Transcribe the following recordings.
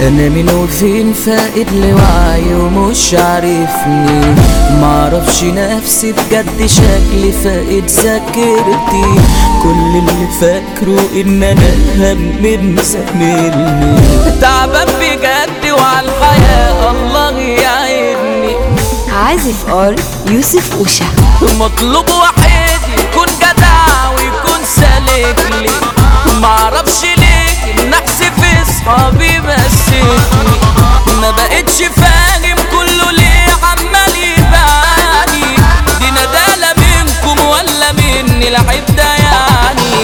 انا مين وفين فاقد لوعي ومش عارفني معرفش نفسي بجد شكلي فاقد ذاكرتي كل اللي فاكره ان انا هم زميلني تعبان بجد وعلى الحياة الله يعيني عازف ار يوسف اوشا مطلوب واحد يكون جدع ويكون سالك لي معرفش ليه النحس في صحابي مسكني ما بقتش فاهم كله ليه عمال يباني دي ندالة منكم ولا مني العيب ده يعني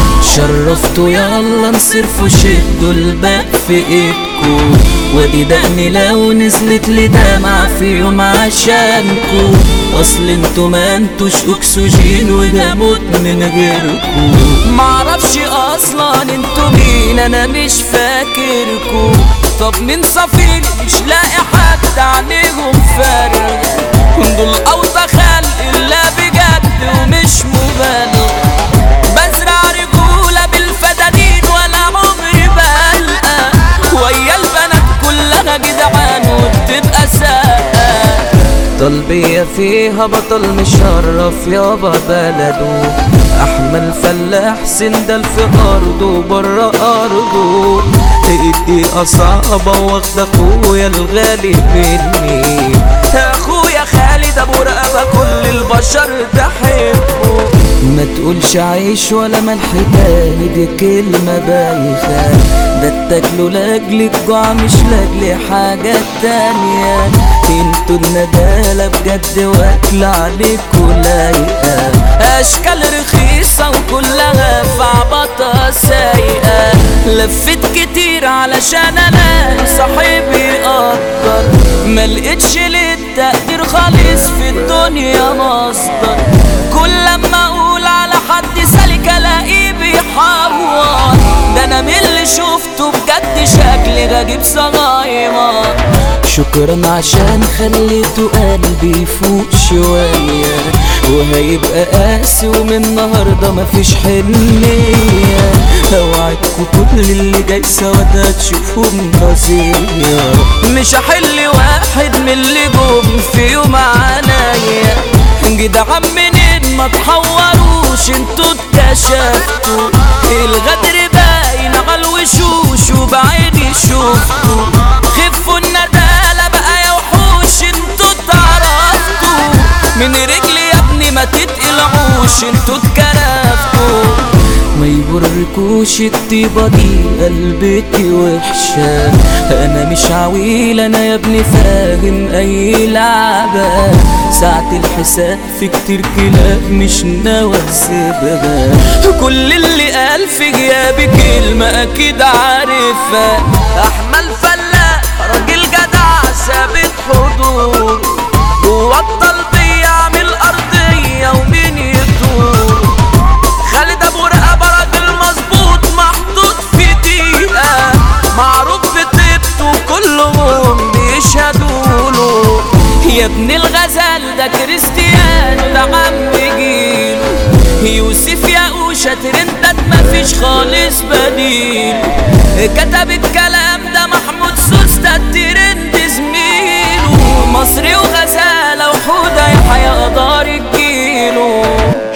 شرفتوا يلا نصرفوا شدوا الباب في ايدكو ودي دقني لو نزلت لي دمعة في يوم عشانكو اصل انتوا ما انتوش اكسجين وده موت من غيركو معرفش اصلا انتوا مين انا مش فاكركو طب مين صفيلي مش لاقي حد عليهم فارغ دول اوطى خلق الله بجد ومش مبالغ بزرع رجولة بالفدادين ولا عمري بلقى ويا البنات كلها جدعان وبتبقى ساقة طلبية فيها بطل مشرف يابا بلده احمل فلاح سندل في ارضه برا ارضه ايدي اصعبة واخد اخويا الغالي مني اخويا خالد ابو رقبة كل البشر تحبه ما تقولش عيش ولا ملح تاني دي كلمة بايخة ده اتاكلوا لاجل الجوع مش لاجل حاجة تانية انتوا الندالة بجد واكل عليكوا لايقة اشكال رخيصة وكلها في عبطة سايقة لفيت كتير علشان الاقي صاحبي يقدر ما لقيتش للتقدير خالص في الدنيا مصدر كل لما اقول على حد سالك الاقيه بيحور ده انا من اللي شفته بجد شكلي غريب صغايمة شكرا عشان خليته قلبي يفوق شوية وهيبقى قاسي ومن النهاردة مفيش حنية اوعدكوا كل اللي جاي سوا ده تشوفهم نظيرة مش هحل واحد من اللي جم في يوم عنايا جدعان منين ما تحوروش انتوا اتكشفتوا الغدر باين على الوشوش وبعيني شفتوا خفوا الندالة بقى يا وحوش انتوا اتعرفتوا من رجلي يا ابني ما تتقلعوش انتوا اتكرفتوا ما يبركوش الطيبة دي قلبتي وحشة أنا مش عويل أنا يا ابني فاهم أي لعبة ساعة الحساب في كتير كلاب مش ناوي أسيبها كل اللي قال في غيابي كلمة أكيد عارفها أحمل فلاح راجل جدع ثابت حضور وبطل بيعمل أرضية ومين يدور خالد ابو رقبه راجل مظبوط محطوط في دقيقه معروف بطيبته كلهم بيشهدوا له يا ابن الغزال ده كريستيانو ده عم جيله يوسف يا اوشا ترندت مفيش خالص بديل كتب الكلام ده محمود سوس ده الترند زميله مصري وغ